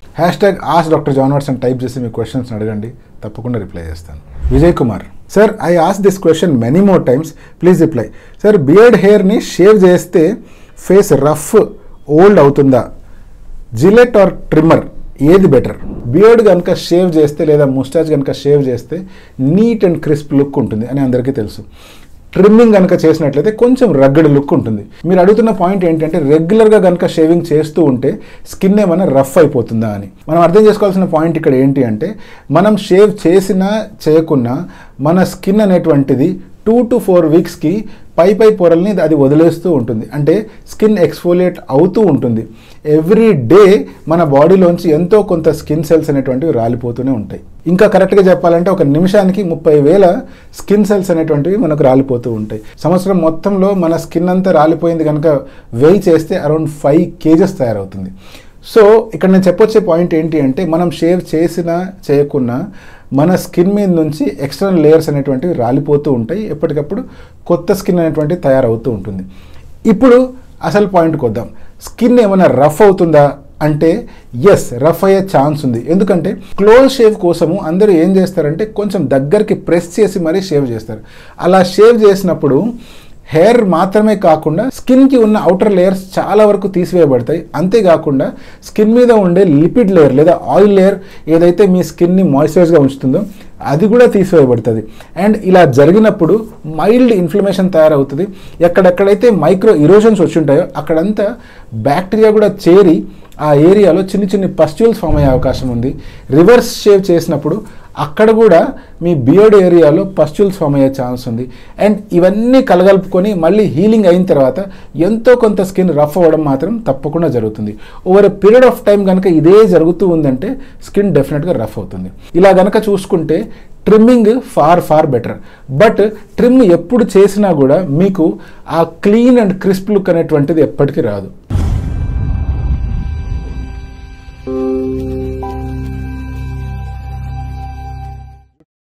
hash hashtag ask doctor John Watts అని type చేసి మీ క్వశ్చన్స్ అడగండి తప్పకుండా రిప్లై చేస్తాను Vijay Kumar sir I ask this question many more times please reply sir beard హెయిర్ని షేవ్ చేస్తే ఫేస్ రఫ్ ఓల్డ్ అవుతుందా జిలెట్ ఆర్ ట్రిమ్మర్ ఏది బెటర్ బియర్డ్ కనుక షేవ్ చేస్తే లేదా ముస్టాచ్ కనుక షేవ్ చేస్తే నీట్ అండ్ క్రిస్ప్ లుక్ ఉంటుంది అని అందరికీ తెలుసు ట్రిమ్మింగ్ కనుక చేసినట్లయితే కొంచెం రగ్గడ్ లుక్ ఉంటుంది మీరు అడుగుతున్న పాయింట్ ఏంటంటే రెగ్యులర్గా కనుక షేవింగ్ చేస్తూ ఉంటే స్కిన్ ఏమైనా రఫ్ అయిపోతుందా అని మనం అర్థం చేసుకోవాల్సిన పాయింట్ ఇక్కడ ఏంటి అంటే మనం షేవ్ చేసినా చేయకున్నా మన స్కిన్ అనేటువంటిది టూ టు ఫోర్ వీక్స్కి పై పై పొరల్ని అది వదిలేస్తూ ఉంటుంది అంటే స్కిన్ ఎక్స్ఫోలియేట్ అవుతూ ఉంటుంది ఎవ్రీ డే మన బాడీలోంచి ఎంతో కొంత స్కిన్ సెల్స్ అనేటువంటివి రాలిపోతూనే ఉంటాయి ఇంకా కరెక్ట్గా చెప్పాలంటే ఒక నిమిషానికి ముప్పై వేల స్కిన్ సెల్స్ అనేటువంటివి మనకు రాలిపోతూ ఉంటాయి సంవత్సరం మొత్తంలో మన స్కిన్ అంతా రాలిపోయింది కనుక వెయి చేస్తే అరౌండ్ ఫైవ్ కేజెస్ తయారవుతుంది సో ఇక్కడ నేను చెప్పొచ్చే పాయింట్ ఏంటి అంటే మనం షేవ్ చేసినా చేయకున్నా మన స్కిన్ మీద నుంచి ఎక్స్టర్నల్ లేయర్స్ అనేటువంటివి రాలిపోతూ ఉంటాయి ఎప్పటికప్పుడు కొత్త స్కిన్ అనేటువంటివి తయారవుతూ ఉంటుంది ఇప్పుడు అసలు పాయింట్కి వద్దాం స్కిన్ ఏమైనా రఫ్ అవుతుందా అంటే ఎస్ రఫ్ అయ్యే ఛాన్స్ ఉంది ఎందుకంటే క్లోజ్ షేవ్ కోసము అందరూ ఏం చేస్తారంటే కొంచెం దగ్గరికి ప్రెస్ చేసి మరీ షేవ్ చేస్తారు అలా షేవ్ చేసినప్పుడు హెయిర్ మాత్రమే కాకుండా స్కిన్కి ఉన్న అవుటర్ లేయర్స్ చాలా వరకు తీసివేయబడతాయి అంతేకాకుండా స్కిన్ మీద ఉండే లిపిడ్ లేయర్ లేదా ఆయిల్ లేయర్ ఏదైతే మీ స్కిన్ని మాయిశ్చరైజ్గా ఉంచుతుందో అది కూడా తీసివేయబడుతుంది అండ్ ఇలా జరిగినప్పుడు మైల్డ్ ఇన్ఫ్లమేషన్ తయారవుతుంది ఎక్కడెక్కడైతే మైక్రో ఇరోజన్స్ వచ్చి ఉంటాయో అక్కడంతా బ్యాక్టీరియా కూడా చేరి ఆ ఏరియాలో చిన్ని చిన్ని పస్ట్యూల్స్ ఫామ్ అయ్యే అవకాశం ఉంది రివర్స్ షేవ్ చేసినప్పుడు అక్కడ కూడా మీ బియర్డ్ ఏరియాలో పస్ట్యూల్స్ ఫామ్ అయ్యే ఛాన్స్ ఉంది అండ్ ఇవన్నీ కలగలుపుకొని మళ్ళీ హీలింగ్ అయిన తర్వాత ఎంతో కొంత స్కిన్ రఫ్ అవ్వడం మాత్రం తప్పకుండా జరుగుతుంది over a period of time కనుక ఇదే జరుగుతూ ఉందంటే స్కిన్ డెఫినెట్గా రఫ్ అవుతుంది ఇలా కనుక చూసుకుంటే trimming far far better but trim ఎప్పుడు చేసినా కూడా మీకు ఆ క్లీన్ అండ్ క్రిస్ప్ లుక్ అనేటువంటిది ఎప్పటికీ రాదు